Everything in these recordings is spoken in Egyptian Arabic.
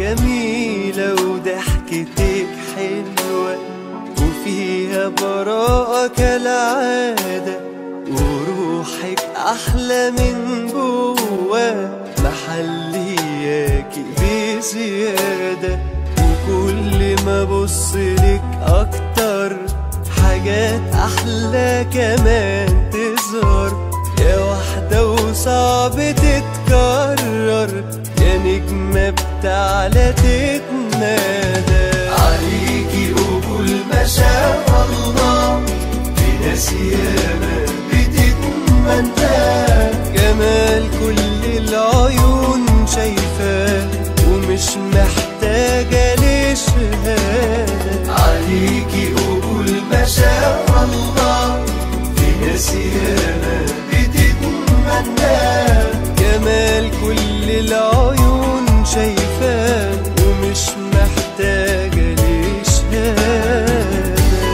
جميلة وضحكتك حلوة وفيها براءة كالعادة وروحك أحلى من جوا محلياكي بزيادة وكل ما بصلك أكتر حاجات أحلى كمان تظهر يا واحدة وصعب تتكرر يا نجمة بتعلى تتنادى عليكي قبول ما شاء الله في ناس ياما بتتمنى جمال كل العيون شايفاه ومش محتاجة لشهادة عليكي قبول ما شاء الله في ناس ياما بتتمنى جمال كل العيون شايفاه ومش محتاجة لشهادة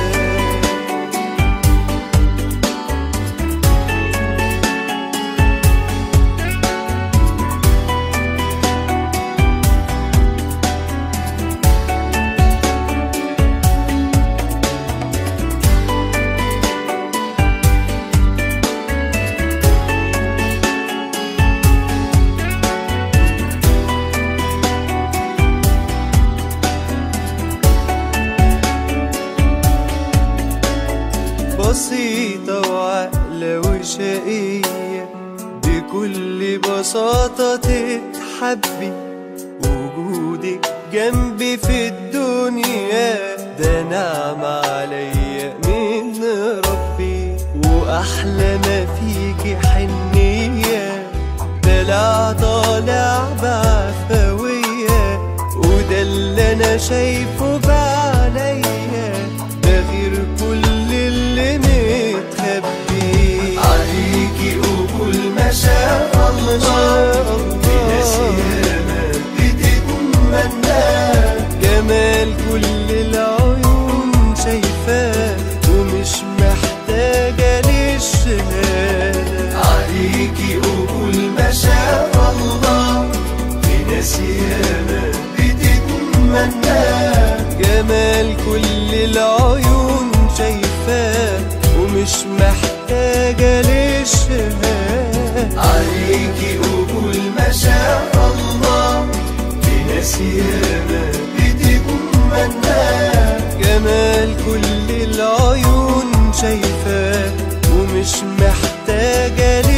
بسيطة وعقلة وشقية بكل بساطة تتحبي وجودك جنبي في الدنيا ده نعمة عليا من ربي وأحلى ما فيكي حنية دلع طالع بعفوية وده اللي أنا شايفه بعليا ده غير كل اللي متخبي عليكي قبول ما شاء الله في ناس ياما بتتمنى جمال كل العيون شايفاه ومش محتاجة للشهادة عليكي قبول ما شاء الله في ناس ياما بتتمنى جمال كل العيون شايفاه ومش محتاجة للشهادة عليكي قبول ما شاء الله في ناس ياما بتتمنى جمال كل العيون شايفاه ومش محتاجة